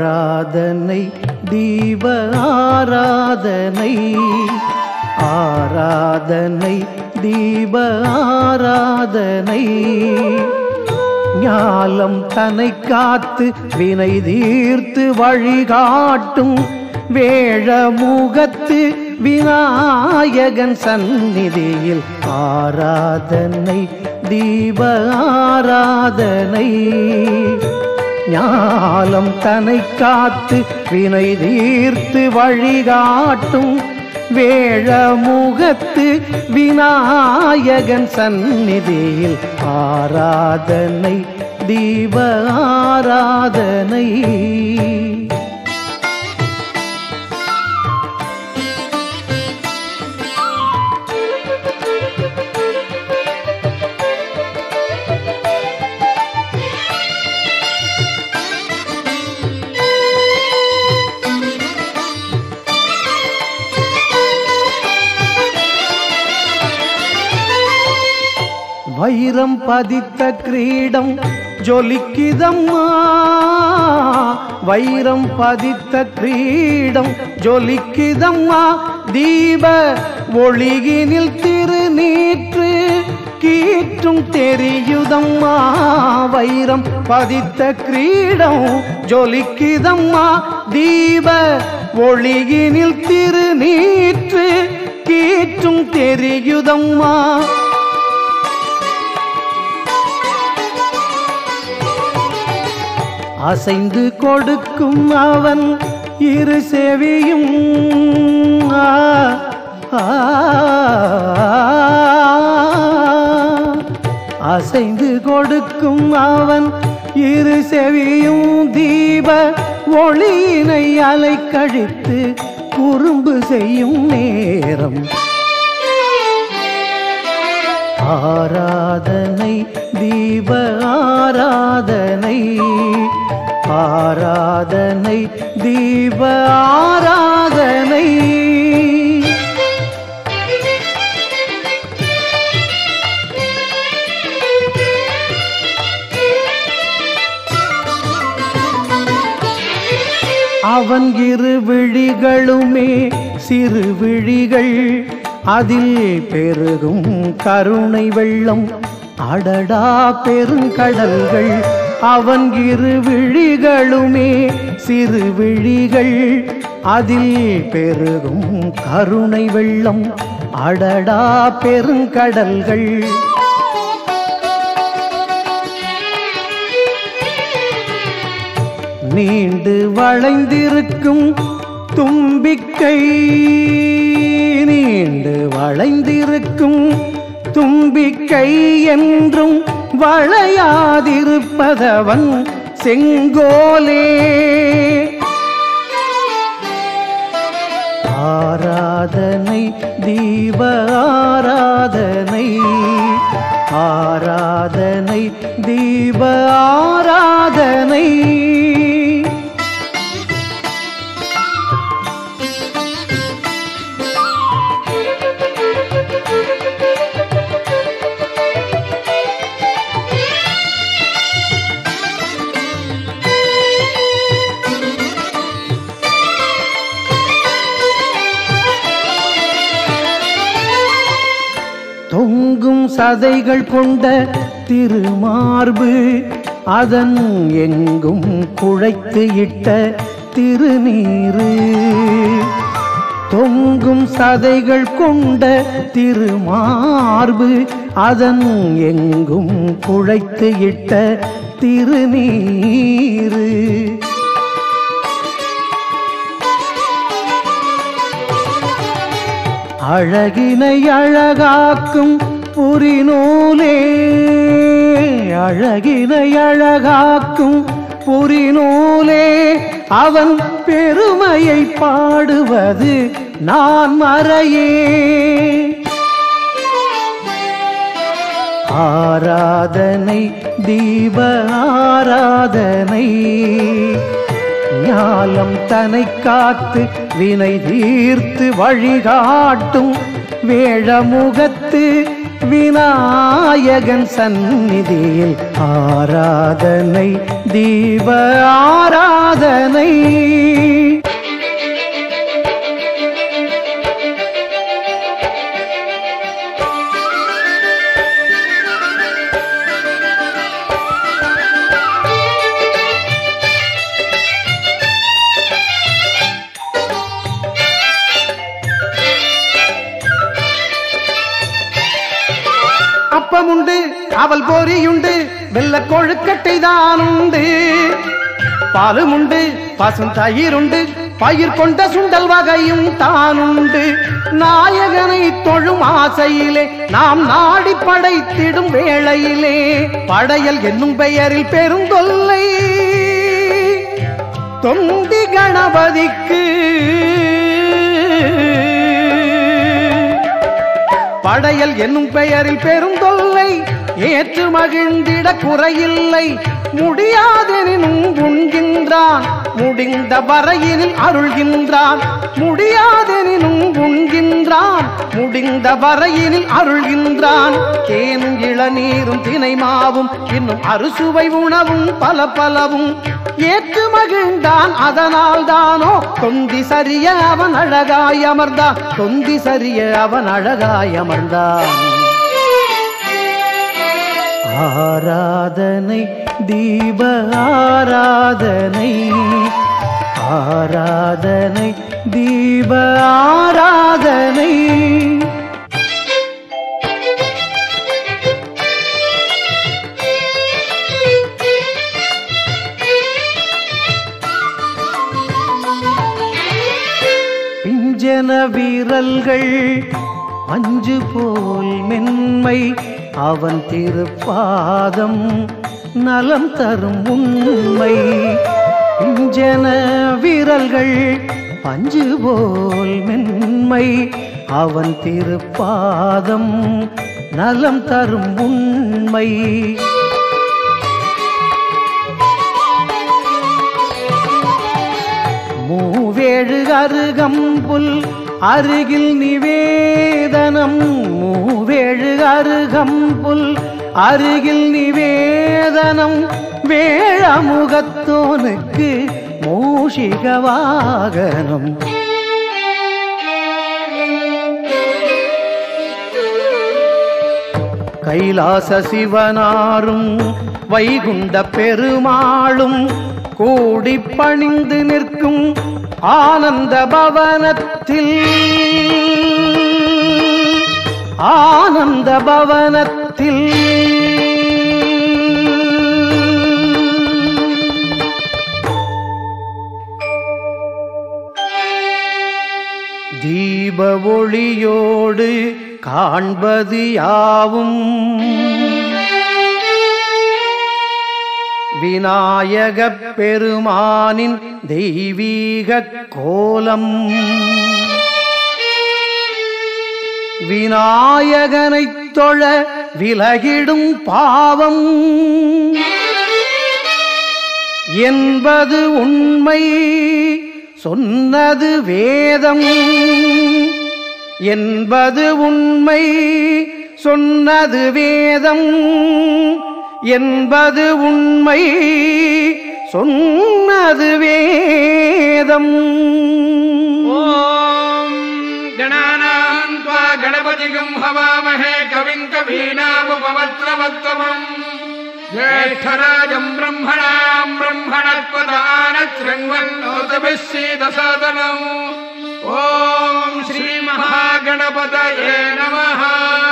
ஆராதனை தீப ஆராதனை ஆராதனை தீப ஆராதனை ஞாலம் தன்னை காத்து வினை தீர்த்து வழிகாட்டும் வேழமுகத்து விநாயகன் சந்நிதியில் ஆராதனை தீப ஆராதனை ஞாலம் தன்னை காத்து வினை தீர்த்து வழிகாட்டும் வேழமுகத்து விநாயகன் சந்நிதியில் ஆராதனை தீப ஆராதனை வைரம் பதித்த கிரீடம் ஜொலிக்குதம்மா வைரம் பதித்த கிரீடம் ஜொலிக்குதம்மா தீப ஒளியினில் திருநீற்று கீற்றும் தெரியுதம்மா வைரம் பதித்த கிரீடம் ஜொலிக்குதம்மா தீப ஒளியினில் திருநீற்று கீற்றும் தெரியுதம்மா அசைந்து கொடுக்கும் அவன் இரு செவியும் ஆ, ஆ, அசைந்து கொடுக்கும் அவன் இரு செவியும் தீப ஒளியினை அலைக்கழித்து குறும்பு செய்யும் நேரம் ஆராதனை தீப ஆராதனை ஆராதனை தீப ஆராதனை அவன் இரு விழிகளுமே சிறு விழிகள் அதில் பெருகும் கருணை வெள்ளம் அடடா பெருங்கடல்கள் அவன் இரு விழிகளுமே சிறு விழிகள் அதில் பெருகும் கருணை வெள்ளம் அடடா பெருங்கடல்கள் நீண்டு வளைந்திருக்கும் தும்பிக்கை நீண்டு வளைந்திருக்கும் தும்பிக்கை என்றும் வளையாதிருப்பதவன் செங்கோலே ஆராதனை தீப ஆராதனை ஆராதனை தீப ஆராதனை தொங்கும் சதைகள் கொண்ட திருமார்பு அதன் எங்கும் குழைத்து இட்ட திருநீரு தொங்கும் சதைகள் கொண்ட திருமார்பு அதன் எங்கும் குழைத்து இட்ட திருநீரு அழகினை அழகாக்கும் புரிநூலே அழகினை அழகாக்கும் புரிநூலே அவன் பெருமையை பாடுவது நான் மறையே ஆராதனை தீப ஆராதனை ஞாலம் தனை காத்து வினை தீர்த்து வழிகாட்டும் வேழமுகத்து விநாயகன் சந்நிதியில் ஆராதனை தீப ஆராதனை அப்பமுண்டு அவல் பொரியுண்டு வெள்ள கொழுக்கட்டை தான் உண்டு பாலும் உண்டு பசும் தயிருண்டு பயிர் கொண்ட சுண்டல் வகையும் தானுண்டு நாயகனை தொழும் ஆசையிலே நாம் நாடி படைத்திடும் வேளையிலே படையல் என்னும் பெயரில் பெருந்தொல்லை தொந்தி கணபதிக்கு படையல் என்னும் பெயரில் பெருந்தொல்லை ஏற்று மகிழ்ந்திட குறையில்லை முடியாதெனினும் உண்கின்றான் முடிந்த வரையினில் அருள்கின்றான் முடியாதெனினும் உண்கின்றான் முடிந்த வரையினில் அருள்கின்றான் தேனும் இளநீரும் தினை மாவும் இன்னும் அறுசுவை உணவும் பல பலவும் ஏற்று மகிழ்ந்தான் அதனால் தானோ தொந்தி சரிய அவன் அழகாய் அமர்ந்தான் தொந்தி சரிய அவன் அழகாய் அமர்ந்தான் ஆராதனை தீப ஆராதனை ஆராதனை தீப ஆராதனை பிஞ்சன வீரல்கள் அஞ்சு போல் மென்மை அவன் திருப்பாதம் நலம் தரும் உண்மை பிஞ்சன வீரல்கள் பஞ்சு போல் மென்மை அவன் திருப்பாதம் நலம் தரும் உண்மை மூவேழு அருகம்புல் அருகில் நிவேதனம் மூவேழு அருகம்புல் அருகில் நிவேதனம் வேழமுகத்தோனுக்கு மூஷிக வாகனம் கைலாச சிவனாரும் வைகுண்ட பெருமாளும் கூடி பணிந்து நிற்கும் ஆனந்த பவனத்தில் ஆனந்த பவனத்தில் தீப ஒளியோடு காண்பது யாவும் விநாயகப் பெருமானின் தெய்வீக கோலம் விநாயகனைத் தொழ விலகிடும் பாவம் என்பது உண்மை சொன்னது வேதம் என்பது உண்மை சொன்னது வேதம் என்பது உண்மை சொன்னது வேதம் ॐ गणानाम् त्वा गणपतिगम् हवामहे कविम् कवीनामुपवत्रवत्तमम् ज्येष्ठराजम् ब्रह्मणाम् ब्रह्मणत्वदानशृण्वन्नोतभिः सीदसादनम् ॐ श्रीमहागणपतये नमः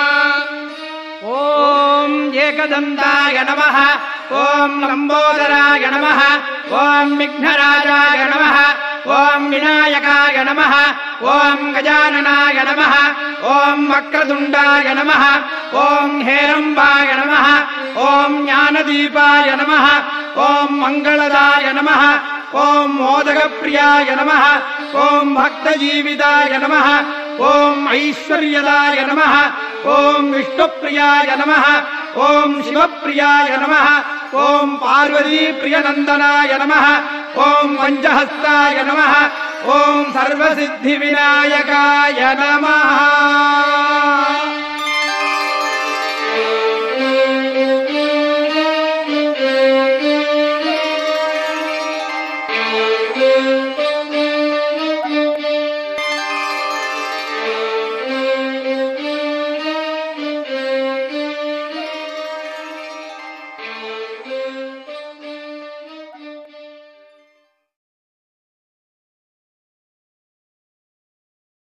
ॐ एकदन्ताय नमः ॐ लम्बोदराय नमः ॐ विघ्नराजाय नमः ॐ विनायकाय नमः ॐ गजाननाय नमः ॐ वक्रतुण्डाय नमः ॐ हेरम्बाय नमः ॐ ज्ञानदीपाय नमः ॐ मङ्गलदाय नमः ॐ मोदकप्रियाय नमः ॐ भक्तजीविताय नमः ॐ ऐश्वर्यदाय नमः ॐ विष्णुप्रियाय नमः ॐ शिवप्रियाय नमः ॐ पार्वतीप्रियनन्दनाय नमः ॐ पञ्चहस्ताय नमः ॐ सर्वसिद्धिविनायकाय नमः